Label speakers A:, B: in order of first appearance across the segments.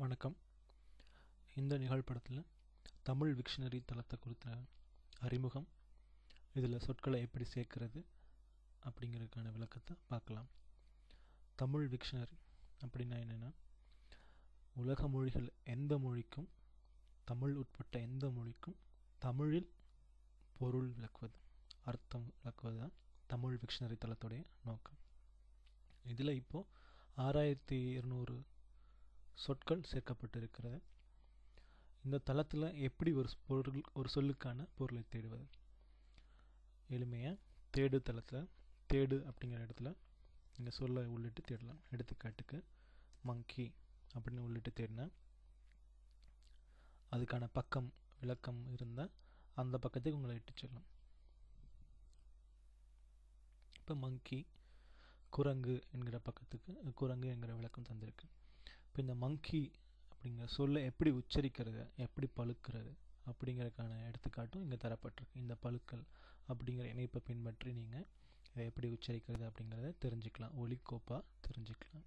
A: வணக்கம் இந்த நிகழ்படத்தில் தமிழ் விக்ஷனரி தளத்தை குறித்த அறிமுகம் இதில் சொற்களை எப்படி சேர்க்கிறது அப்படிங்கிறதுக்கான விளக்கத்தை பார்க்கலாம் தமிழ் விக்ஷனரி அப்படின்னா என்னென்னா உலக மொழிகள் எந்த மொழிக்கும் தமிழ் உட்பட்ட எந்த மொழிக்கும் தமிழில் பொருள் விளக்குவது அர்த்தம் விளக்குவது தான் தமிழ் விக்ஷனரி தளத்துடைய நோக்கம் இதில் இப்போது ஆறாயிரத்தி இருநூறு சொற்கள் சேர்க்கப்பட்டிருக்கிறது இந்த தளத்தில் எப்படி ஒரு பொருள் ஒரு சொல்லுக்கான பொருளை தேடுவது எளிமையாக தேடு தளத்தில் தேடு அப்படிங்கிற இடத்துல நீங்கள் சொல்ல உள்ளிட்டு தேடலாம் எடுத்துக்காட்டுக்கு மங்கி அப்படின்னு உள்ளிட்டு தேடினா அதுக்கான பக்கம் விளக்கம் இருந்தால் அந்த பக்கத்துக்கு உங்களை இட்டு செல்லும் இப்போ மங்கி குரங்கு என்கிற பக்கத்துக்கு குரங்கு என்கிற விளக்கம் தந்திருக்கு இப்போ இந்த மங்கி அப்படிங்கிற சொல்லை எப்படி உச்சரிக்கிறது எப்படி பழுக்கிறது அப்படிங்கிறதுக்கான எடுத்துக்காட்டும் இங்கே தரப்பட்டிருக்கு இந்த பழுக்கள் அப்படிங்கிற இணைப்பை பின்பற்றி நீங்கள் இதை எப்படி உச்சரிக்கிறது அப்படிங்கிறத தெரிஞ்சுக்கலாம் ஒலிக்கோப்பாக தெரிஞ்சுக்கலாம்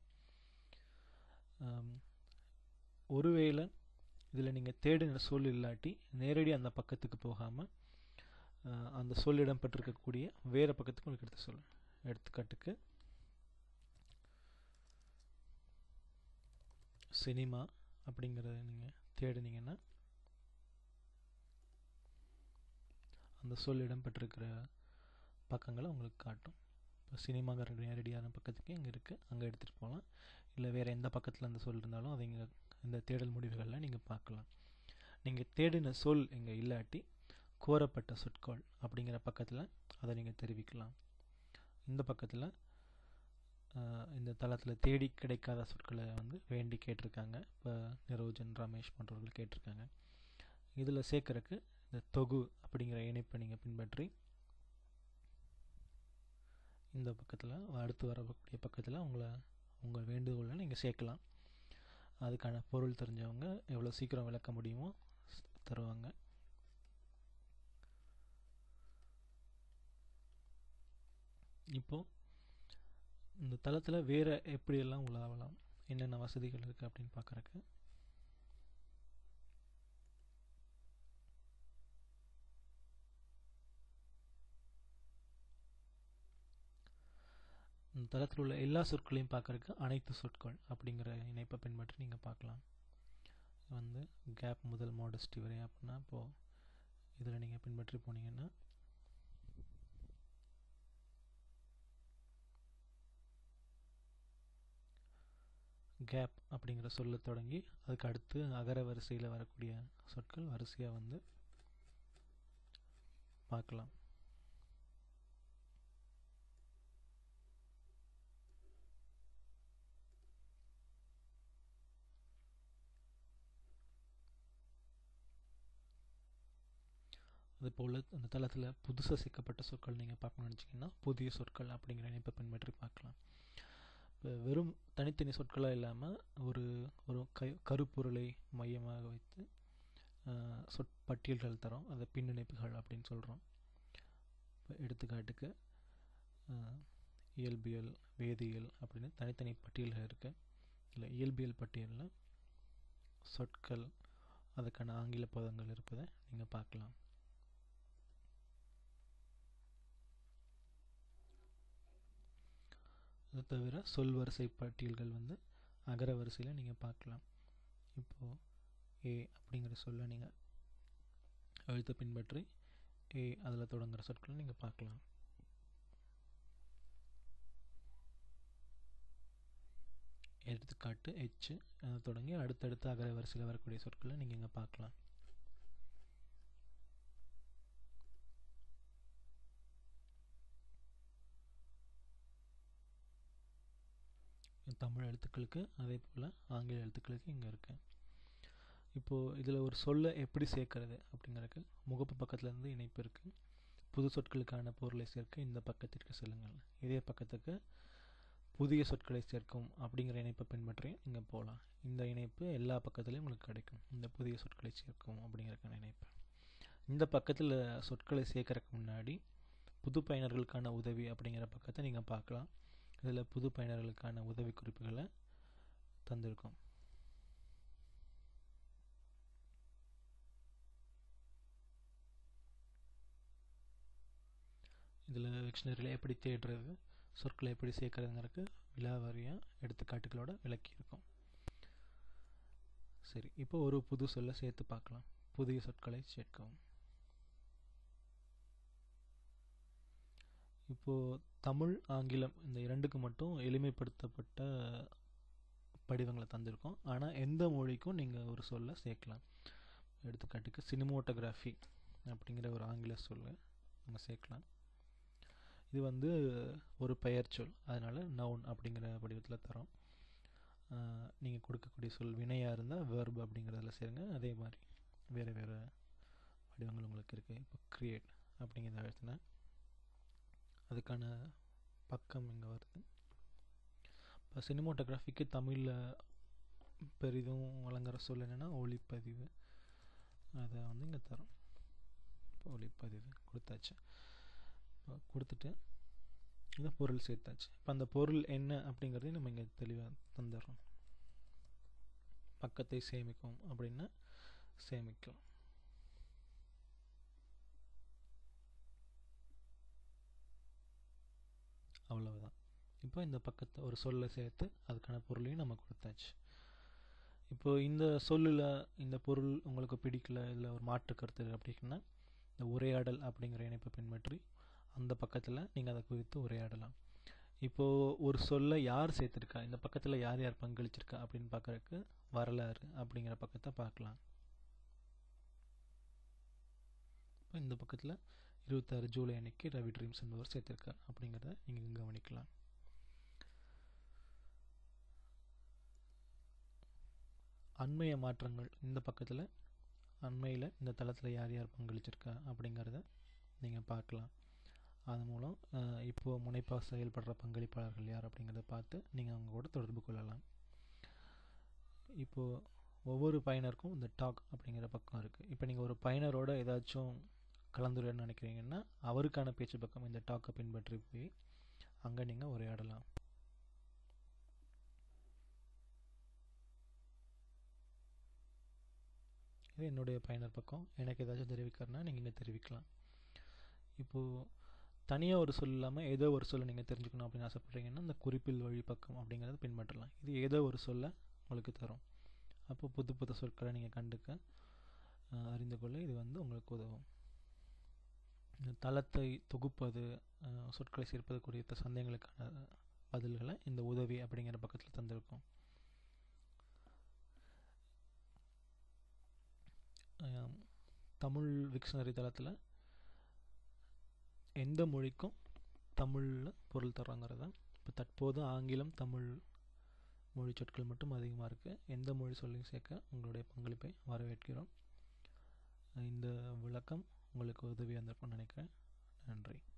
A: ஒருவேளை இதில் நீங்கள் தேடின சொல் இல்லாட்டி நேரடி அந்த பக்கத்துக்கு போகாமல் அந்த சொல் இடம்பெற்றிருக்கக்கூடிய வேறு பக்கத்துக்கு உங்களுக்கு எடுத்து சொல்ல எடுத்துக்காட்டுக்கு சினிமா அப்படிங்கிறத நீங்கள் தேடினீங்கன்னா அந்த சொல் இடம்பெற்றிருக்கிற பக்கங்களை உங்களுக்கு காட்டும் இப்போ சினிமாங்கிற நேரடியான பக்கத்துக்கு இங்கே இருக்குது அங்கே எடுத்துகிட்டு போகலாம் இல்லை வேறு எந்த பக்கத்தில் அந்த சொல் இருந்தாலும் அதை இங்கே இந்த தேடல் முடிவுகளில் நீங்கள் பார்க்கலாம் நீங்கள் தேடின சொல் இங்கே இல்லாட்டி கோரப்பட்ட சொற்கள் அப்படிங்கிற பக்கத்தில் அதை நீங்கள் தெரிவிக்கலாம் இந்த பக்கத்தில் இந்த தளத்தில் தேடி கிடைக்காத சொற்களை வந்து வேண்டி கேட்டிருக்காங்க இப்போ நிரோஜன் ரமேஷ் போன்றவர்கள் கேட்டிருக்காங்க இதில் சேர்க்கறக்கு இந்த தொகு அப்படிங்கிற இணைப்பை நீங்கள் பின்பற்றி இந்த பக்கத்தில் அடுத்து வரக்கூடிய பக்கத்தில் உங்களை உங்கள் வேண்டுகோளை நீங்கள் சேர்க்கலாம் அதுக்கான பொருள் தெரிஞ்சவங்க எவ்வளோ சீக்கிரம் விளக்க முடியுமோ தருவாங்க இப்போது இந்த தளத்தில் வேறு எப்படியெல்லாம் உலாவலாம் என்னென்ன வசதிகள் இருக்குது அப்படின்னு பார்க்குறக்கு இந்த தளத்தில் உள்ள எல்லா சொற்களையும் பார்க்குறக்கு அனைத்து சொற்கள் அப்படிங்கிற இணைப்பை பின்பற்றி நீங்கள் பார்க்கலாம் வந்து கேப் முதல் மாடஸ்டி வரை அப்படின்னா இப்போது இதில் நீங்கள் பின்பற்றி போனீங்கன்னா கேப் அப்படிங்கிற சொல்ல தொடங்கி அதுக்கு அடுத்து அகர வரிசையில் வரக்கூடிய சொற்கள் வரிசையாக வந்து பார்க்கலாம் அது போல் அந்த தளத்தில் புதுசாக சேர்க்கப்பட்ட சொற்கள் நீங்கள் பார்க்கணும்னு நினச்சிங்கன்னா புதிய சொற்கள் அப்படிங்கிற இணைப்பை பின்பற்றி பார்க்கலாம் இப்போ வெறும் தனித்தனி சொற்களாக இல்லாமல் ஒரு ஒரு க கருப்பொருளை மையமாக வைத்து சொற்பட்டியல்கள் தரோம் அதை பின்னிணைப்புகள் அப்படின்னு சொல்கிறோம் இப்போ எடுத்துக்காட்டுக்கு இயல்பியல் வேதியியல் அப்படின்னு தனித்தனி பட்டியல்கள் இருக்குது இல்லை இயல்பியல் பட்டியலில் சொற்கள் அதுக்கான ஆங்கில பதங்கள் இருப்பதை நீங்கள் பார்க்கலாம் அது தவிர சொல் வரிசை பட்டியல்கள் வந்து அகர வரிசையில் நீங்கள் பார்க்கலாம் இப்போது ஏ அப்படிங்கிற சொல்ல நீங்கள் எழுத்து பின்பற்றி ஏ அதில் தொடங்குகிற சொற்களை நீங்கள் பார்க்கலாம் எடுத்துக்காட்டு எச்சு அதை தொடங்கி அடுத்தடுத்து அகர வரிசையில் வரக்கூடிய சொற்களை நீங்கள் இங்கே பார்க்கலாம் தமிழ் எழுத்துக்களுக்கு அதே போல் ஆங்கில எழுத்துக்களுக்கு இங்கே இருக்குது இப்போது இதில் ஒரு சொல்லை எப்படி சேர்க்கறது அப்படிங்கிறதுக்கு முகப்பு பக்கத்துலேருந்து இணைப்பு இருக்குது புது சொற்களுக்கான பொருளை சேர்க்க இந்த பக்கத்திற்கு செல்லுங்கள் இதே பக்கத்துக்கு புதிய சொற்களை சேர்க்கும் அப்படிங்கிற இணைப்பை பின்பற்றி இங்கே போகலாம் இந்த இணைப்பு எல்லா பக்கத்துலேயும் உங்களுக்கு கிடைக்கும் இந்த புதிய சொற்களை சேர்க்கும் அப்படிங்கிறக்கான இணைப்பு இந்த பக்கத்தில் சொற்களை சேர்க்கறதுக்கு முன்னாடி புது பயனர்களுக்கான உதவி அப்படிங்கிற பக்கத்தை நீங்கள் பார்க்கலாம் இதில் புது பயனர்களுக்கான உதவி குறிப்புகளை தந்திருக்கோம் இதில் டிக்ஷனரியில் எப்படி தேடுறது சொற்களை எப்படி சேர்க்கறதுங்கிறதுக்கு விலாவாரியாக எடுத்துக்காட்டுகளோட விளக்கியிருக்கோம் சரி இப்போ ஒரு புது சொல்லை சேர்த்து பார்க்கலாம் புதிய சொற்களை சேர்க்கவும் இப்போது தமிழ் ஆங்கிலம் இந்த இரண்டுக்கு மட்டும் எளிமைப்படுத்தப்பட்ட படிவங்களை தந்திருக்கோம் ஆனால் எந்த மொழிக்கும் நீங்கள் ஒரு சொல்லை சேர்க்கலாம் எடுத்துக்காட்டுக்கு சினிமோட்டோகிராஃபி அப்படிங்கிற ஒரு ஆங்கில சொல்லை நம்ம சேர்க்கலாம் இது வந்து ஒரு பெயர் சொல் அதனால் நவுன் அப்படிங்கிற வடிவத்தில் தரோம் நீங்கள் கொடுக்கக்கூடிய சொல் வினையாக இருந்தால் வேர்பு அப்படிங்கிறதுல சேருங்க அதே மாதிரி வேறு வேறு வடிவங்கள் உங்களுக்கு இருக்குது இப்போ க்ரியேட் அப்படிங்கிறத அழுத்தினா அதுக்கான பக்கம் இங்கே வருது இப்போ சினிமோட்டோகிராஃபிக்கு தமிழில் பெரிதும் வழங்குற சொல் என்னென்னா ஒளிப்பதிவு அதை வந்து இங்கே தரோம் இப்போ ஒளிப்பதிவு கொடுத்தாச்சு இப்போ கொடுத்துட்டு இந்த பொருள் சேர்த்தாச்சு இப்போ அந்த பொருள் என்ன அப்படிங்கிறதையும் நம்ம இங்கே தெளிவாக தந்துடுறோம் பக்கத்தை சேமிக்கும் அப்படின்னா சேமிக்கலாம் அவ்வளவுதான் இப்போ இந்த பக்கத்தை ஒரு சொல்லை சேர்த்து அதுக்கான பொருளையும் நம்ம கொடுத்தாச்சு இப்போ இந்த சொல்லில் இந்த பொருள் உங்களுக்கு பிடிக்கல இல்லை ஒரு மாற்று கருத்து அப்படின்னா இந்த உரையாடல் அப்படிங்கிற இணைப்பை பின்பற்றி அந்த பக்கத்தில் நீங்கள் அதை குறித்து உரையாடலாம் இப்போது ஒரு சொல்லை யார் சேர்த்துருக்கா இந்த பக்கத்தில் யார் யார் பங்களிச்சிருக்கா அப்படின்னு பார்க்குறதுக்கு வரலாறு அப்படிங்கிற பக்கத்தை பார்க்கலாம் இப்போ இந்த பக்கத்தில் இருபத்தாறு ஜூலை அன்னைக்கு ரவி ட்ரீம்ஸ் என்பவர் சேர்த்திருக்கார் அப்படிங்கிறத நீங்கள் கவனிக்கலாம் அண்மைய மாற்றங்கள் இந்த பக்கத்தில் அண்மையில் இந்த தளத்தில் யார் யார் பங்களிச்சிருக்கா அப்படிங்கிறத நீங்கள் பார்க்கலாம் அது மூலம் இப்போது முனைப்பாக செயல்படுற பங்களிப்பாளர்கள் யார் அப்படிங்கிறத பார்த்து நீங்கள் அவங்க கூட தொடர்பு கொள்ளலாம் இப்போது ஒவ்வொரு பயனருக்கும் இந்த டாக் அப்படிங்கிற பக்கம் இருக்குது இப்போ நீங்கள் ஒரு பயனரோட ஏதாச்சும் கலந்துரையாட நினைக்கிறீங்கன்னா அவருக்கான பேச்சு பக்கம் இந்த டாக்கை பின்பற்றி போய் அங்கே நீங்கள் உரையாடலாம் இது என்னுடைய பயனர் பக்கம் எனக்கு ஏதாச்சும் தெரிவிக்கிறனா நீங்கள் இங்கே தெரிவிக்கலாம் இப்போது தனியாக ஒரு சொல் இல்லாமல் ஏதோ ஒரு சொல்லை நீங்கள் தெரிஞ்சுக்கணும் அப்படின்னு ஆசைப்பட்றீங்கன்னா இந்த குறிப்பில் வழி பக்கம் அப்படிங்கிறத பின்பற்றலாம் இது ஏதோ ஒரு சொல்லை உங்களுக்கு தரும் அப்போ புது புது சொற்களை நீங்கள் கண்டுக்க அறிந்து கொள்ள இது வந்து உங்களுக்கு உதவும் தளத்தை தொகுப்பது சொற்களை சேர்ப்பது குறித்த சந்தேகங்களுக்கான பதில்களை இந்த உதவி அப்படிங்கிற பக்கத்தில் தந்திருக்கோம் தமிழ் விக்ஷனரி தளத்தில் எந்த மொழிக்கும் தமிழில் பொருள் தர்றாங்கிறத இப்போ தற்போது ஆங்கிலம் தமிழ் மொழி சொற்கள் மட்டும் அதிகமாக இருக்குது எந்த மொழி சொல்லையும் சேர்க்க உங்களுடைய பங்களிப்பை வரவேற்கிறோம் இந்த விளக்கம் உங்களுக்கு உதவியாக இருந்திருக்கும்னு நினைக்கிறேன் நன்றி